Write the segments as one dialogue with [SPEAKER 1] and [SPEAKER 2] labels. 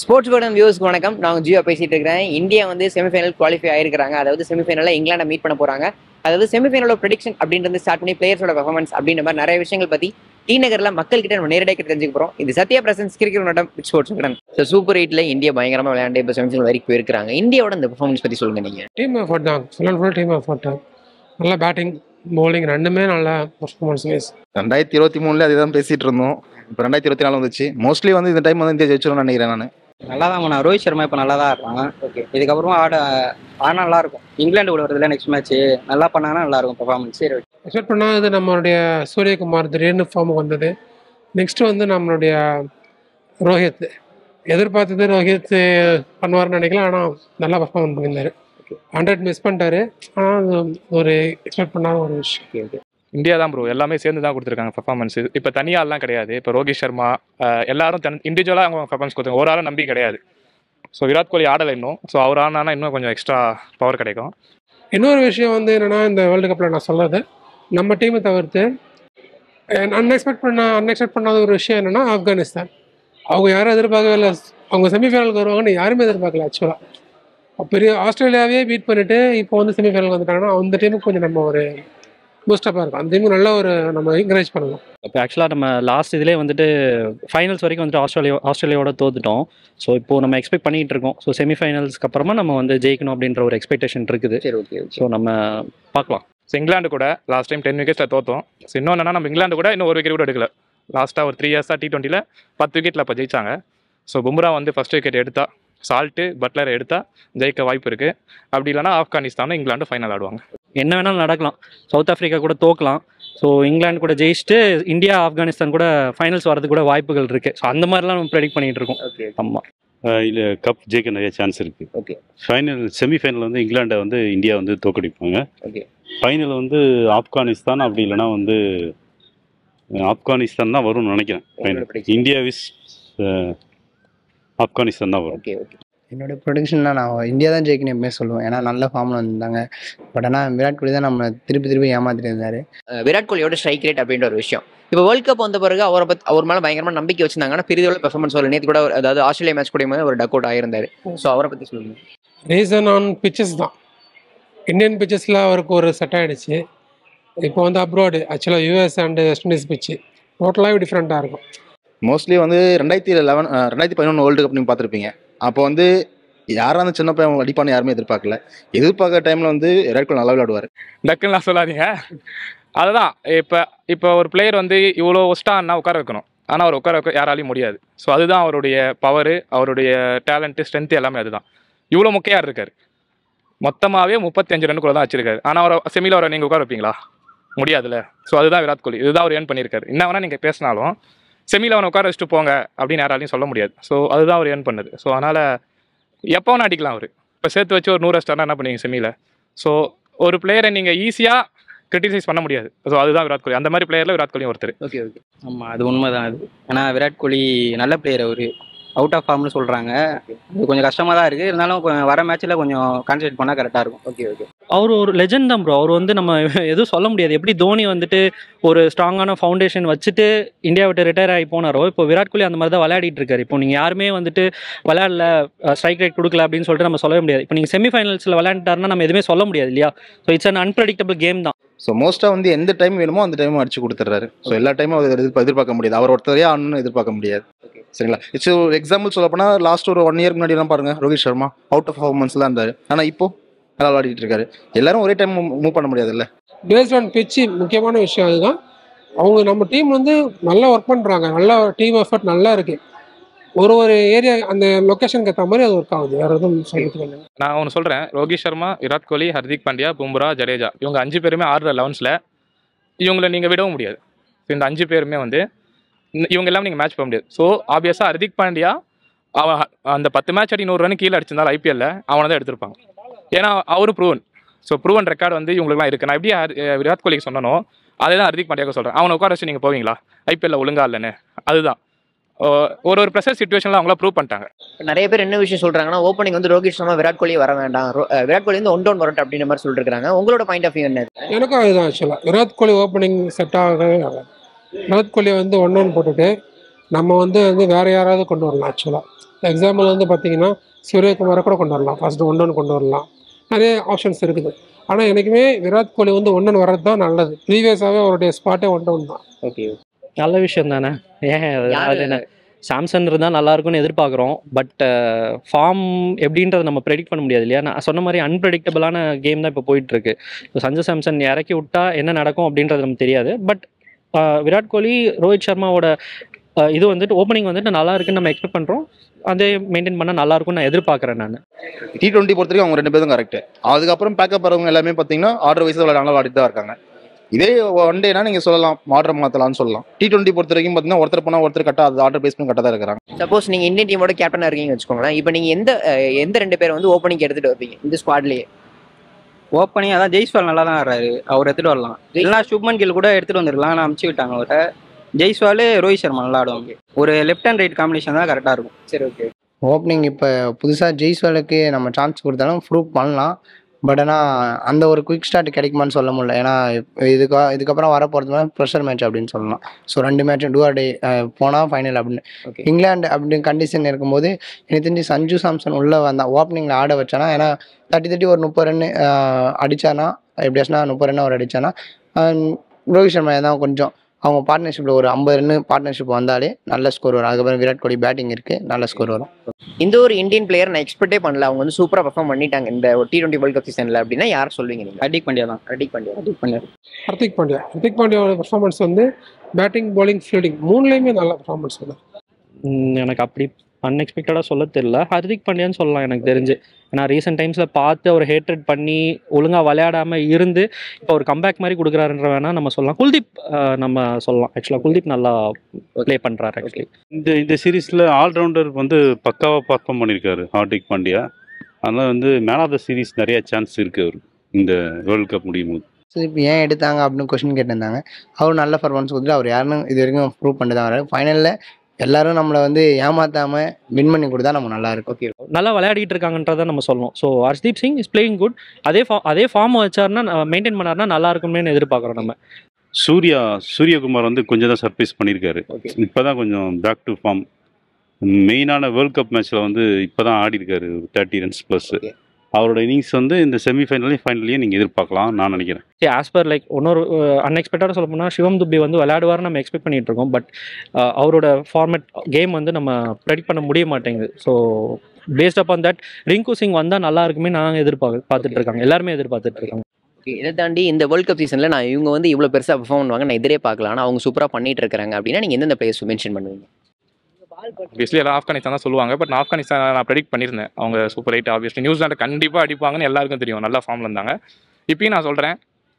[SPEAKER 1] Sports வேர்டன் வியூஸ்க்கு வணக்கம் நான் ஜியோ பேசிட்டு இருக்கிறேன் இந்தியா வந்து செமிஃபைனல் குவாலிஃபை ஆயிருக்காங்க அதாவது செமிஃபைனலில் இங்கிலாண்டை மீட் பண்ண போறாங்க அதாவது செமிஃபைனலோட ப்ரெடிக்ஷன் அப்படின்றது ஸ்டார்ட் பண்ணி பிளேயர்ஸோட பெர்ஃபார்மன்ஸ் அப்படின்ற மாதிரி நிறைய விஷயங்கள் பத்தி டி நகர்ல மக்கள் கிட்ட நம்ம நேரடியாக தெரிஞ்சுக்க போறோம் இது சத்யா பிரசன்ஸ் கிரிக்கெட் நடம் ஸ்போர்ட்ஸ் வேர்டன் ஸோ சூப்பர் எயிட்ல இந்தியா பயங்கரமா விளையாண்டு இப்போ செமிஃபைனல் வரைக்கும் போயிருக்காங்க இந்தியாவோட இந்த பெர்ஃபார்மன்ஸ் பத்தி சொல்லுங்க நீங்க
[SPEAKER 2] டீம் எஃபர்ட் தான் full and full team effort தான் நல்ல பேட்டிங் bowling ரெண்டுமே நல்ல பர்ஃபார்மன்ஸ் வைஸ்
[SPEAKER 3] ரெண்டாயிரத்தி இருபத்தி மூணுல அதே தான் பேசிட்டு இருந்தோம் இப்போ ரெண்டாயிரத்தி இருபத்தி நாலு வந்துச்சு மோஸ்ட்லி வந்து இந்த டைம் வந்து இந்தியா ஜெயிச்சிரும்னு நினைக்கிறேன் நான்
[SPEAKER 4] நல்லா தான் பண்ணான் ரோஹித் சர்மா இப்போ நல்லா தான் இருக்கான் ஓகே இதுக்கப்புறமா ஆட ஆடினா நல்லா இருக்கும் இங்கிலாந்து கூட வருதுல நெக்ஸ்ட் மேட்ச் நல்லா பண்ணாங்கன்னா நல்லா இருக்கும் பெர்ஃபார்மன்ஸ் சரி okay.
[SPEAKER 2] எக்ஸ்பெக்ட் பண்ணால் இது நம்மளுடைய சூரியகுமார் திடீர்னு ஃபார்முக்கு வந்தது நெக்ஸ்ட் வந்து நம்மளுடைய ரோஹித் எதிர்பார்த்தது ரோஹித் பண்ணுவார்னு நினைக்கல ஆனால் நல்லா பர்ஃபார்மன்ஸ் பண்ணியிருந்தாரு ஹண்ட்ரட் மிஸ் பண்ணிட்டாரு ஆனால் அது ஒரு எக்ஸ்பெக்ட் பண்ணாத ஒரு விஷயம்
[SPEAKER 5] இந்தியா தான் ப்ரோ எல்லாமே சேர்ந்து தான் கொடுத்துருக்காங்க பர்ஃபார்மன்ஸ் இப்போ தனியாலாம் கிடையாது இப்போ ரோஹித் சர்மா அஹ், எல்லாரும் தன் இண்டிவிஜுவலாக அவங்க பர்ஃபார்மன்ஸ் கொடுத்தாங்க ஒரு ஆளும் நம்பி கிடையாது ஸோ விராட் கோலி ஆடலை இன்னும் ஸோ அவர் ஆனானா இன்னும் கொஞ்சம் எக்ஸ்ட்ரா பவர் கிடைக்கும்
[SPEAKER 2] இன்னொரு விஷயம் வந்து என்னன்னா இந்த வேர்ல்டு கப்பில் நான் சொல்றது நம்ம டீமை தவிர்த்து அன்எக்ஸ்பெக்ட் பண்ண அன்எக்ஸ்பெக்ட் பண்ணாத ஒரு விஷயம் என்னன்னா ஆப்கானிஸ்தான் அவங்க யாரும் எதிர்பார்க்கவே இல்லை அவங்க செமிஃபைனலுக்கு வருவாங்கன்னு யாருமே எதிர்பார்க்கல ஆக்சுவலாக பெரிய ஆஸ்திரேலியாவே பீட் பண்ணிட்டு இப்போ வந்து செமிஃபைனல் வந்துட்டாங்கன்னா அந்த டீமுக்கு கொஞ்சம் நம்ம ஒரு பூஸ்டப்பாக இருக்கும் அந்த டீமுக்கு நல்ல ஒரு நம்ம என்கரேஜ் பண்ணலாம்
[SPEAKER 6] இப்போ ஆக்சுவலாக நம்ம லாஸ்ட் இதிலே வந்துட்டு ஃபைனல்ஸ் வரைக்கும் வந்துட்டு ஆஸ்திரேலியா ஆஸ்திரேலியாவோட தோத்துட்டோம் ஸோ இப்போ நம்ம எக்ஸ்பெக்ட் பண்ணிட்டு இருக்கோம் ஸோ செமிஃபைனல்ஸ்க்கு அப்புறமா நம்ம வந்து ஜெயிக்கணும் அப்படின்ற ஒரு எக்ஸ்பெக்டேஷன் இருக்குது
[SPEAKER 1] சரி ஓகே
[SPEAKER 6] ஸோ நம்ம பார்க்கலாம்
[SPEAKER 5] ஸோ இங்கிலாந்து கூட லாஸ்ட் டைம் டென் விக்கெட்ஸில் தோத்தோம் ஸோ இன்னொன்று நம்ம இங்கிலாந்து கூட இன்னும் ஒரு விக்கெட் கூட எடுக்கல லாஸ்ட்டாக ஒரு த்ரீ இயர்ஸாக டி டுவெண்ட்டியில் பத்து விக்கெட்டில் அப்போ ஜெயிச்சாங்க ஸோ பும்ரா வந்து ஃபஸ்ட் விக்கெட் எடுத்தா சால்ட்டு பட்லர் எடுத்தா ஜெயிக்க வாய்ப்பு இருக்குது அப்படி இல்லைனா ஆப்கானிஸ்தானும் இங்கிலாந்து ஃபைனல் ஆடுவாங்க
[SPEAKER 6] என்ன வேணாலும் நடக்கலாம் சவுத் ஆஃப்ரிக்கா கூட தோக்கலாம் ஸோ இங்கிலாந்து கூட ஜெயிச்சுட்டு இந்தியா ஆப்கானிஸ்தான் கூட ஃபைனல்ஸ் வரதுக்கு கூட வாய்ப்புகள் இருக்குது ஸோ அந்த மாதிரிலாம் நம்ம ப்ரெடிக்ட் பண்ணிட்டு இருக்கோம்
[SPEAKER 1] ஓகே
[SPEAKER 6] ஆமாம்
[SPEAKER 7] இல்லை கப் ஜெயிக்க நிறைய சான்ஸ் இருக்கு
[SPEAKER 1] Okay.
[SPEAKER 7] ஃபைனல் செமிஃபைனல் வந்து இங்கிலாண்டை வந்து இந்தியா வந்து தோக்கடிப்பாங்க
[SPEAKER 1] Okay.
[SPEAKER 7] ஃபைனல் வந்து ஆப்கானிஸ்தான் அப்படி இல்லைன்னா வந்து அஹ், ஆப்கானிஸ்தான் தான் வரும்னு நினைக்கிறேன் final
[SPEAKER 1] prediction.
[SPEAKER 7] India vs Afghanistan தான் வரும்
[SPEAKER 1] ஓகே ஓகே
[SPEAKER 8] என்னோட ப்ரொடிக்ஷன்லாம் நான் இந்தியா தான் ஜெயிக்கணும் எப்பவுமே சொல்லுவேன் ஏன்னா நல்ல ஃபார்மில் வந்திருந்தாங்க பட் ஆனால் விராட் கோலி தான் நம்ம திருப்பி திருப்பி ஏமாத்திட்டு இருந்தாரு
[SPEAKER 1] அஹ் விராட் கோலியோட ஸ்ட்ரைக் ரேட் அப்படின்ற ஒரு விஷயம் இப்போ வேர்ல்ட் கப் வந்த பிறகு அவரை பத்தி அவர் மேலே பயங்கரமா நம்பிக்கை வச்சிருந்தாங்க ஆனால் பெரிய பெர்ஃபார்மன்ஸ் வரல நேற்று கூட அவர் அதாவது ஆஸ்திரேலியா மேட்ச் கூட ஒரு டக் அவுட் ஆயிருந்தாரு ஸோ அவரை பத்தி சொல்லுங்க
[SPEAKER 2] ரீசன் ஆன் பிச்சஸ் தான் இந்தியன் பிச்சஸில் அவருக்கு ஒரு செட் ஆகிடுச்சு இப்போ வந்து அப்ராடு ஆக்சுவலாக யூஎஸ் அண்டு வெஸ்ட் இண்டீஸ் பிச்சு டோட்டலாகவே டிஃப்ரெண்ட்டாக இருக்கும்
[SPEAKER 3] மோஸ்ட்லி வந்து ரெண்டாயிரத்தி லெவன் ரெண்டாயிரத்தி பதினொன்று வேர்ல்டு கப் நீங்கள் பார்த்துருப்பீங்க அப்போ வந்து யாராக அந்த சின்ன பையன் அடிப்பான்னு யாருமே எதிர்பார்க்கல எதிர்பார்க்குற டைமில் வந்து விராட் கோலி நல்லா விளையாடுவார்
[SPEAKER 5] டக்குலாம் சொல்லாதீங்க அதுதான் இப்போ இப்போ ஒரு பிளேயர் வந்து இவ்வளோ ஒஸ்ட்டான்னா உட்கார வைக்கணும் ஆனால் அவர் உட்கார வைக்க யாராலையும் முடியாது ஸோ அதுதான் அவருடைய பவர் அவருடைய டேலண்ட்டு ஸ்ட்ரென்த்து எல்லாமே அதுதான் இவ்வளோ முக்கையார் இருக்கார் மொத்தமாகவே முப்பத்தஞ்சு ரன்னுக்குள்ள தான் வச்சிருக்காரு ஆனால் அவரை செமியில் அவரை நீங்கள் உட்கார வைப்பீங்களா முடியாதுல்ல ஸோ அதுதான் விராட் கோலி இதுதான் அவர் ஏர்ன் பண்ணியிருக்காரு என்ன வேணால் நீங்கள் பேசினாலும் செமியில் அவனை உட்கார வச்சுட்டு போங்க அப்படின்னு யாராலையும் சொல்ல முடியாது ஸோ அதுதான் அவர் ஏர்ன் பண்ணுது ஸோ அதனால் எப்போ வேணா அடிக்கலாம் அவர் இப்போ சேர்த்து வச்சு ஒரு நூறு ஸ்டார்னா என்ன பண்ணுவீங்க செமியில் ஸோ ஒரு பிளேயரை நீங்கள் ஈஸியாக கிரிட்டிசைஸ் பண்ண பண்ண முடியாது ஸோ அதுதான் விராட் கோலி அந்த மாதிரி பிளேயரில் விராட் கோலியும் ஒருத்தர்
[SPEAKER 1] ஓகே ஓகே
[SPEAKER 4] ஆமாம் அது உண்மை தான் அது ஏன்னா விராட் கோலி நல்ல பிளேயர் அவர் அவுட் ஆஃப் ஃபார்ம்னு சொல்கிறாங்க அது கொஞ்சம் கஷ்டமாக தான் இருக்குது இருந்தாலும் கொஞ்சம் வர மேட்ச்சில் கொஞ்சம் கான்சன்ட்ரேட் பண்ணால் கரெக்டாக இருக்கும்
[SPEAKER 1] ஓகே ஓகே
[SPEAKER 6] அவர் ஒரு லெஜெண்ட் தான் ப்ரோ அவர் வந்து நம்ம எதுவும் சொல்ல முடியாது எப்படி தோனி வந்துட்டு ஒரு ஸ்ட்ராங்கான ஃபவுண்டேஷன் வச்சுட்டு இந்தியா விட்டு ரிட்டையர் ஆகி போனாரோ இப்போ விராட் கோலி அந்த மாதிரி தான் விளையாடிட்டு இருக்காரு இப்போ நீங்கள் யாருமே வந்துட்டு விளையாடல ஸ்ட்ரைக் ரேட் கொடுக்கல அப்படின்னு சொல்லிட்டு நம்ம சொல்லவே முடியாது இப்போ நீங்கள் செமிஃபைனல்ஸில் விளையாண்டாருன்னா நம்ம எதுவுமே சொல்ல முடியாது இல்லையா so it's an unpredictable game தான்
[SPEAKER 3] ஸோ மோஸ்ட்டாக வந்து எந்த டைம் வேணுமோ அந்த டைம் அடிச்சு கொடுத்துட்றாரு ஸோ எல்லா டைமும் அவர் எதிர்ப்பா எதிர்பார்க்க முடியாது அவர் ஒருத்தரையே ஆடணும்னு எதிர்பார்க்க முடியாது சரிங்களா இட்ஸ் ஒரு எக்ஸாம்பிள் சொல்ல போனால் லாஸ்ட் ஒரு ஒன் இயர் முன்னாடிலாம் பாருங்க ரோஹித் சர்மா அவுட் ஆஃப் பர்ஃபார்மன்ஸ்லாம் இருந்தார் ஆனால் இப்போ நல்லா விளையாடிட்டு இருக்காரு எல்லாரும் ஒரே டைம் மூவ் பண்ண முடியாதுல்ல
[SPEAKER 2] பேஸ்ட் ஆன் பிச்சு முக்கியமான விஷயம் அதுதான் அவங்க நம்ம டீம் வந்து நல்லா ஒர்க் பண்ணுறாங்க நல்லா டீம் எஃபர்ட் நல்லா இருக்கு ஒரு ஒரு ஏரியா அந்த லொக்கேஷனுக்கு ஏற்ற மாதிரி அது ஒர்க் ஆகுது வேறு எதுவும் சொல்லிட்டு இல்லை
[SPEAKER 5] நான் ஒன்று சொல்கிறேன் ரோஹித் சர்மா விராட் கோலி ஹர்திக் பாண்டியா பும்ரா ஜடேஜா இவங்க அஞ்சு பேருமே ஆடுற லெவன்ஸில் இவங்களை நீங்கள் விடவும் முடியாது So, இந்த அஞ்சு பேருமே வந்து இந்த- இவங்க எல்லாம் நீங்கள் மேட்ச் பண்ண முடியாது ஸோ ஆப்வியஸாக ஹர்திக் பாண்டியா அவன் அந்த பத்து மேட்ச் அடி நூறு ரன் கீழே அடிச்சிருந்தாலும் ஐபிஎல்ல அவனை தான் எடுத்திருப்பாங்க ஏன்னா அவரும் ப்ரூவன் ஸோ ப்ரூவன் ரெக்கார்டு வந்து இவங்களுக்குலாம் இருக்குது நான் எப்படி ஹர்- அஹ் விராட் கோலிக்கு சொன்னனோ அதே தான் ஹர்திக் பாண்டியாவுக்கு சொல்கிறேன் அவனை உட்கார வச்சு நீங்கள் போவீங்களா ஐபிஎல்ல ஒழுங்கா இல்லைன்னு அதுதான் அஹ் ஒரு ஒரு ப்ரெஷர் சுச்சுவேஷனில் அவங்கள ப்ரூவ் பண்ணிட்டாங்க
[SPEAKER 1] இப்ப நிறைய பேர் என்ன விஷயம் சொல்றாங்கன்னா ஓப்பனிங் வந்து ரோஹித் சர்மா விராட் கோலி வர வேண்டாம் ரோ- அஹ் விராட் கோலி வந்து ஒன் டவுன் வரட்டும் அப்படின்ற மாதிரி சொல்லிட்டு இருக்காங்க உங்களோட பாயிண்ட் ஆஃப் வியூ என்ன
[SPEAKER 2] எனக்கும் அதுதான் ஆக்சுவலாக விராட் கோலி ஓப்பனிங் செட் ஆகவே ஆகாது விராட் கோலி வந்து ஒன் ஒன் போட்டுட்டு நம்ம வந்து வந்து வேறு யாராவது கொண்டு வரலாம் ஆக்சுவலாக எக்ஸாம்பிள் வந்து பார்த்தீங்கன்னா சூரியகுமாரை கூட கொண்டு வரலாம் ஃபர்ஸ்ட் ஒன் ஒன் கொண்டு வரலாம் நிறைய ஆப்ஷன்ஸ் இருக்குது ஆனால் எனக்குமே விராட் கோலி வந்து ஒன் ஒன் வர்றது தான் நல்லது ப்ரீவியஸாகவே அவருடைய ஸ்பாட்டே ஒன் ஒன் தான்
[SPEAKER 1] ஓகே
[SPEAKER 6] நல்ல விஷயம் தானே ஏன் அது-
[SPEAKER 1] யாரு-
[SPEAKER 6] அது என்ன சாம்சங் இருந்தால் நல்லா இருக்கும்னு எதிர்பார்க்குறோம் பட் ஃபார்ம் எப்படின்றத நம்ம ப்ரெடிக்ட் பண்ண முடியாது இல்லையா நான் சொன்ன மாதிரி அன்பிரடிக்டபிளான கேம் தான் இப்போ போயிட்டு இருக்கு இப்போ சஞ்சு சாம்சன் இறக்கி விட்டா என்ன நடக்கும் அப்படின்றது நமக்கு தெரியாது பட் விராட் கோலி ரோஹித் சர்மாவோட அஹ், இது வந்துட்டு ஓப்பனிங் வந்துட்டு நல்லா இருக்குன்னு நம்ம எக்ஸ்பெக்ட் பண்ணுறோம் அதே மெயின்டைன் பண்ணால் நல்லா இருக்கும்னு நான் எதிர்பார்க்குறேன் நான்
[SPEAKER 3] டி டுவெண்ட்டி பொறுத்த வரைக்கும் அவங்க ரெண்டு பேரும் கரெக்ட் அதுக்கப்புறம் பேக்கப் வரவங்க எல்லாமே பார்த்தீங்கன்னா ஆர்டர் வைஸ் விளையாட நல்லா விளையாடிட்டு தான் இருக்காங்க இதே ஒன் டேனா நீங்கள் சொல்லலாம் ஆர்டர் மாற்றலாம்னு சொல்லலாம் டி டுவெண்ட்டி பொறுத்த வரைக்கும் பார்த்தீங்கன்னா ஒருத்தர் போனால் ஒருத்தர் கரெக்டாக அது ஆர்டர் பேஸ் பண்ணி கரெக்டாக தான் இருக்கிறாங்க
[SPEAKER 1] சப்போஸ் நீங்க இந்தியன் டீமோட கேப்டனா இருக்கீங்கன்னு வச்சுக்கோங்களேன் இப்போ நீங்க எந்த அஹ், எந்த ரெண்டு பேரை வந்து ஓப்பனிங் எடுத்துட்டு வருவீங்க இந்த ஸ்குவாட்லயே
[SPEAKER 4] ஓப்பனிங் அதான் ஜெய்ஸ்வால் நல்லா தான் ஆடுறாரு அவர் எடுத்துட்டு வரலாம் இல்லைனா சுப்மன் கில் கூட எடுத்துட்டு வந்துருக்கலாம் ஆனால் அமுச்சு விட்டாங்க அவரை ஜெய்ஸ்வால் ரோஹித் சர்மா நல்லா ஆடுவாங்க ஒரு லெஃப்ட் அண்ட் ரைட் காம்பினேஷன் தான் கரெக்டாக இருக்கும்
[SPEAKER 1] சரி ஓகே
[SPEAKER 8] ஓப்பனிங் இப்போ புதுசாக ஜெய்ஸ்வாலுக்கு நம்ம சான்ஸ் கொடுத்தாலும் ப்ரூவ் பண்ணலாம் பட் ஆனால் அந்த ஒரு குயிக் ஸ்டார்ட் கிடைக்குமான்னு சொல்ல முடியல ஏன்னா இப்ப இதுக்கு இதுக்கப்புறம் வர போகிறது ப்ரெஷர் மேட்ச் அப்படின்னு சொல்லலாம் ஸோ ரெண்டு மேட்சும் டூ ஆர் டே போனால் ஃபைனல் அப்படின்னு
[SPEAKER 1] Okay.
[SPEAKER 8] இங்கிலாந்து அப்படின்னு கண்டிஷன் இருக்கும்போது எனக்கு தெரிஞ்சு சஞ்சு சாம்சன் உள்ளே வந்தான் ஓப்பனிங்கில் ஆட வச்சானா ஏன்னா தட்டி தட்டி ஒரு முப்பது ரன் அடிச்சானா எப்படியாச்சுன்னா முப்பது ரன் அவர் அடிச்சானா ஆஹ் ரோஹித் சர்மா தான் கொஞ்சம் அவங்க பார்ட்னர்ஷிப்பில் ஒரு ஐம்பது ரன் பார்ட்னர்ஷிப் வந்தாலே நல்ல ஸ்கோர் வரும் அதுக்கப்புறம் விராட் கோலி பேட்டிங் இருக்குது நல்ல ஸ்கோர் வரும்
[SPEAKER 1] இந்த ஒரு இந்தியன் பிளேயர் நான் எக்ஸ்பெக்டே பண்ணல அவங்க வந்து சூப்பரா பெர்ஃபார்ம் பண்ணிட்டாங்க இந்த டி டுவெண்ட்டி வேர்ல்ட் கப் சீசன்ல அப்படின்னா யார் சொல்வீங்க நீங்க
[SPEAKER 4] அடிக் பாண்டியா தான்
[SPEAKER 1] ரெடிக் பண்ணி
[SPEAKER 4] அடிக் பாண்டியா
[SPEAKER 2] ஹர்திக் பாண்டியா ஹர்திக் பாண்டியாவோட பெர்ஃபார்மன்ஸ் வந்து பேட்டிங் bowling ஃபீல்டிங் மூணுலேயுமே நல்ல பெர்ஃபார்மன்ஸ் வந்து
[SPEAKER 6] ம், எனக்கு அப்படி அன்எக்ஸ்பெக்டடாக சொல்ல தெரியல ஹர்திக் பாண்டியான்னு சொல்லலாம் எனக்கு தெரிஞ்சு ஏன்னா ரீசெண்ட் டைம்ஸில் பார்த்து அவர் ஹேட்ரட் பண்ணி ஒழுங்காக விளையாடாமல் இருந்து இப்போ ஒரு கம்பேக் மாதிரி கொடுக்குறாருன்ற வேணால் நம்ம சொல்லலாம் குல்தீப் அஹ், நம்ம சொல்லலாம் ஆக்சுவலாக குல்தீப் நல்லா ப்ளே பண்ணுறாரு ஆக்சுவலி
[SPEAKER 7] இந்த இந்த சீரீஸில் ஆல்ரவுண்டர் வந்து பக்காவாக பர்ஃபார்ம் பண்ணியிருக்காரு ஹார்திக் பாண்டியா அதனால் வந்து மேன் ஆஃப் த சீரீஸ் நிறைய சான்ஸ் இருக்குது அவருக்கு இந்த வேர்ல்ட் கப் முடியும் போது
[SPEAKER 8] ஸோ இப்போ ஏன் எடுத்தாங்க அப்படின்னு கொஸ்டின் கேட்டிருந்தாங்க அவர் நல்ல பர்ஃபார்மன்ஸ் கொடுத்துட்டு அவர் யாருன்னு இது வரைக்கும் ப்ரூவ் பண்ணிட்டு தான் வராரு ஃபைனலில் எல்லாரும் நம்மளை வந்து ஏமாத்தாமல் வின் பண்ணி கொடுத்தா நம்ம நல்லா இருக்கும்
[SPEAKER 1] ஓகே
[SPEAKER 6] நல்லா விளையாடிட்டு இருக்காங்கன்றதை நம்ம சொல்லணும் so Harshdeep Singh is playing good அதே ஃபா அதே ஃபார்ம் வச்சாருன்னா மெயின்டைன் பண்ணாருன்னா நல்லா இருக்கும்னு எதிர்பார்க்குறோம் நம்ம
[SPEAKER 7] சூர்யா சூரியகுமார் வந்து கொஞ்சம் தான் சர்ப்ரைஸ் பண்ணியிருக்காரு
[SPEAKER 1] ஓகே
[SPEAKER 7] இப்போ தான் கொஞ்சம் பேக் டு ஃபார்ம் மெயினான வேர்ல்ட் கப் மேட்ச்சில் வந்து இப்போ தான் ஆடி இருக்காரு தேர்ட்டி ரன்ஸ் ப்ளஸ்
[SPEAKER 1] Okay.
[SPEAKER 7] அவரோட இன்னிங்ஸ் வந்து இந்த செமிஃபைனலையும் ஃபைனலையும் நீங்கள் எதிர்பார்க்கலாம் நான் நினைக்கிறேன்
[SPEAKER 6] ஆஸ் பர் லைக் இன்னொரு அன்எக்ஸ்பெக்டடாக சொல்ல போனால் சிவம் துபி வந்து விளையாடுவார்னு நம்ம எக்ஸ்பெக்ட் பண்ணிட்டு இருக்கோம் பட் அவரோட ஃபார்மேட் கேம் வந்து நம்ம ப்ரெடிக்ட் பண்ண முடிய மாட்டேங்குது so based upon that Rinku Singh வந்தால் நல்லா இருக்குமே நாங்கள் எதிர்பார்க்க பார்த்துட்டு இருக்காங்க எல்லாருமே எதிர்பார்த்துட்டு இருக்காங்க
[SPEAKER 1] ஓகே இதை தாண்டி இந்த வேர்ல்ட் கப் சீசன்ல நான் இவங்க வந்து இவ்வளவு பெருசா பெர்ஃபார்ம் பண்ணுவாங்க நான் எதிரே பார்க்கலாம் ஆனா அவங்க சூப்பரா பண்ணிட்டு இருக்காங்க அப்படின்னா நீங்க எந்தெந்த பிளேயர்ஸ் மென்ஷன் பண்ணுவீங்க
[SPEAKER 5] ஆப்வியஸ்லி எல்லாம் ஆப்கானிஸ்தான் தான் சொல்லுவாங்க பட் நான் ஆப்கானிஸ்தான் நான் ப்ரெடிக்ட் பண்ணியிருந்தேன் அவங்க சூப்பர் எயிட் ஆப்வியஸ்லி நியூசிலாண்டு கண்டிப்பாக அடிப்பாங்கன்னு எல்லாருக்கும் தெரியும் நல்ல ஃபார்மில் இருந்தாங்க இப்பயும் நான் சொல்கிறேன்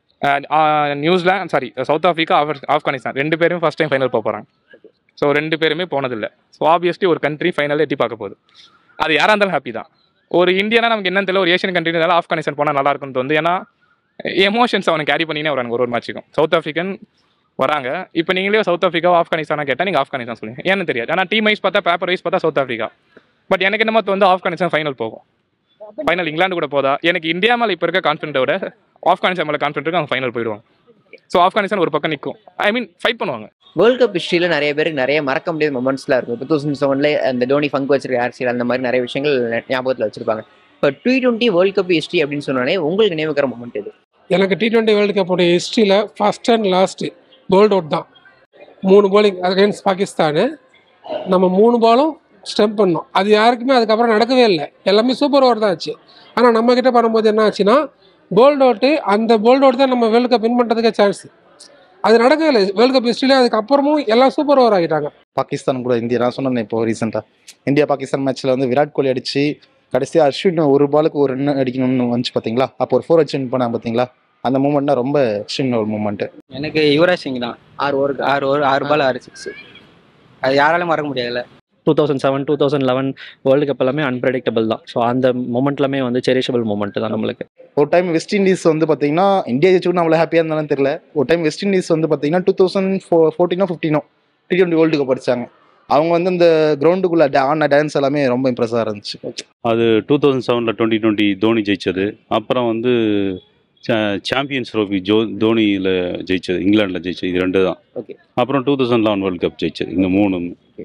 [SPEAKER 5] New Zealand sorry South Africa of Afghanistan ரெண்டு பேரும் ஃபர்ஸ்ட் டைம் ஃபைனல் போக போகிறாங்க ஸோ ரெண்டு பேருமே போனதில்லை ஸோ ஆப்வியஸ்லி ஒரு கண்ட்ரி ஃபைனல் எட்டி பார்க்க போகுது அது யாராக இருந்தாலும் ஹாப்பி தான் ஒரு இந்தியானா நமக்கு என்னன்னு தெரியல ஒரு ஏஷியன் கண்ட்ரினால ஆப்கானிஸ்தான் போனால் நல்லா இருக்கும்னு தோணுது ஏன்னா எமோஷன்ஸ் அவனை கேரி பண்ணினே வராங்க ஒரு ஒரு மேட்ச்சுக்கும் சவுத் ஆஃப்ரிக்கன் வராங்க இப்போ நீங்களே சவுத் ஆஃப்ரிக்கா ஆப்கானிஸ்தானா கேட்டால் நீங்கள் ஆப்கானிஸ்தான் சொல்லுங்க ஏன்னு தெரியாது ஆனால் டீம் வைஸ் பார்த்தா பேப்பர் வைஸ் பார்த்தா சவுத் ஆஃப்ரிக்கா பட் எனக்கு என்னமோ வந்து ஆப்கானிஸ்தான் ஃபைனல் போகும் ஃபைனல் இங்கிலாந்து கூட போதா எனக்கு இந்தியா மேலே இப்போ இருக்க கான்ஃபிடென்ட்டை விட ஆப்கானிஸ்தான் மேலே கான்ஃபிடென்ட் இருக்கு அவங்க ஃபைனல் போயிடுவாங்க ஸோ ஆப்கானிஸ்தான் ஒரு பக்கம் நிற்கும் ஐ மீன் ஃபைட் பண்ணுவாங்க
[SPEAKER 1] வேர்ல்ட் கப் ஹிஸ்ட்ரியில நிறைய பேருக்கு நிறைய மறக்க முடியாத மொமெண்ட்ஸ்லாம் இருக்கும் டூ தௌசண்ட் செவன்ல அந்த தோனி ஃபங்க் வச்சிருக்க ஆர்சியில் அந்த மாதிரி நிறைய விஷயங்கள் ஞாபகத்தில் வச்சிருப்பாங்க இப்போ T twenty world cup history அப்படின்னு சொன்னாலே உங்களுக்கு நினைவுக்கிற மொமெண்ட் இது
[SPEAKER 2] எனக்கு டி டுவெண்ட்டி வேர்ல்டு கப்போட ஹிஸ்ட்ரியில் first and last bowled out தான் மூணு bowling அகைன்ஸ்ட் பாகிஸ்தானு நம்ம மூணு பாலும் ஸ்டெம்ப் பண்ணோம் அது யாருக்குமே அதுக்கப்புறம் நடக்கவே இல்லை எல்லாமே சூப்பர் ஓவர் தான் ஆச்சு ஆனால் நம்ம கிட்ட பண்ணும்போது என்ன ஆச்சுன்னா போல்ட் அவுட்டு அந்த போல்ட் அவுட் தான் நம்ம வேர்ல்டு கப் வின் பண்ணுறதுக்கே சான்ஸ் அது நடக்கவே இல்லை வேர்ல்டு கப் ஹிஸ்ட்ரியில அதுக்கப்புறமும் எல்லாம் சூப்பர் ஓவர் ஆகிட்டாங்க
[SPEAKER 3] பாகிஸ்தான் கூட இந்தியா நான் சொன்னேன் இப்போ ரீசெண்டாக இந்தியா பாகிஸ்தான் மேட்ச்சில் வந்து விராட் கோலி அடிச்சு கடைசியாக அஸ்வின் ஒரு பாலுக்கு ஒரு ரன் அடிக்கணும்னு வந்துச்சு பார்த்தீங்களா அப்போ ஒரு ஃபோர் அடிச்சு வின் பண்ணாங்க பார்த்தீங்களா அந்த மூமெண்ட்னா ரொம்ப அஸ்வின் ஒரு மூமெண்ட்டு
[SPEAKER 4] எனக்கு யுவராஜ் சிங் தான்
[SPEAKER 1] ஆறு ஓவருக்கு
[SPEAKER 4] ஆறு ஒரு ஆறு பால் ஆறு சிக்ஸ் அது யாராலும் மறக்க முடியாதுல்ல
[SPEAKER 6] two thousand seven two thousand eleven world cup எல்லாமே அன்பிரடிக்டபிள் தான் ஸோ அந்த மொமெண்ட்லாமே வந்து செரிஷபிள் மொமெண்ட் தான் நம்மளுக்கு
[SPEAKER 3] ஒரு டைம் வெஸ்ட் இண்டீஸ் வந்து பார்த்தீங்கன்னா இந்தியா ஜெயிச்சு நம்மள ஹாப்பியாக இருந்தாலும் தெரியல ஒரு டைம் வெஸ்ட் இண்டீஸ் வந்து பார்த்தீங்கன்னா டூ தௌசண்ட் ஃபோ ஃபோர்டீனோ ஃபிஃப்டீனோ டி டுவெண்ட்டி வேர்ல்டு கப் அடிச்சாங்க அவங்க வந்து இந்த கிரவுண்டுக்குள்ள ஆன டான்ஸ் எல்லாமே ரொம்ப இம்ப்ரெஸ்ஸாக இருந்துச்சு
[SPEAKER 7] அது டூ தௌசண்ட் செவனில் டுவெண்ட்டி டுவெண்ட்டி தோனி ஜெயிச்சது அப்புறம் வந்து சாம்பியன்ஸ் ட்ரோஃபி ஜோ தோனியில் ஜெயிச்சது இங்கிலாண்டில் ஜெயிச்சது இது ரெண்டு தான்
[SPEAKER 1] Okay.
[SPEAKER 7] அப்புறம் two thousand eleven world cup ஜெயிச்சது இந்த மூணு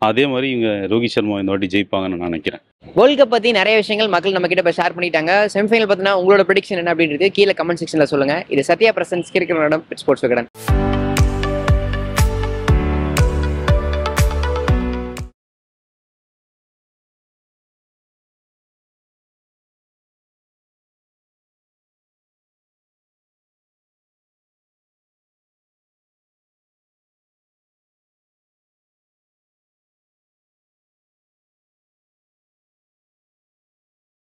[SPEAKER 7] அதே மாதிரி இவங்க ரோஹித் சர்மா இந்த வாட்டி ஜெயிப்பாங்கன்னு நான் நினைக்கிறேன்
[SPEAKER 1] வேர்ல்ட் கப் பத்தி நிறைய விஷயங்கள் மக்கள் நம்ம கிட்ட இப்போ ஷேர் பண்ணிட்டாங்க செமிஃபைனல் பார்த்தீங்கன்னா உங்களோட ப்ரெடிக்ஷன் என்ன அப்படின்றது கீழே கமெண்ட் செக்ஷன்ல சொல்லுங்க இது Sathya presents cricket sports Vikatan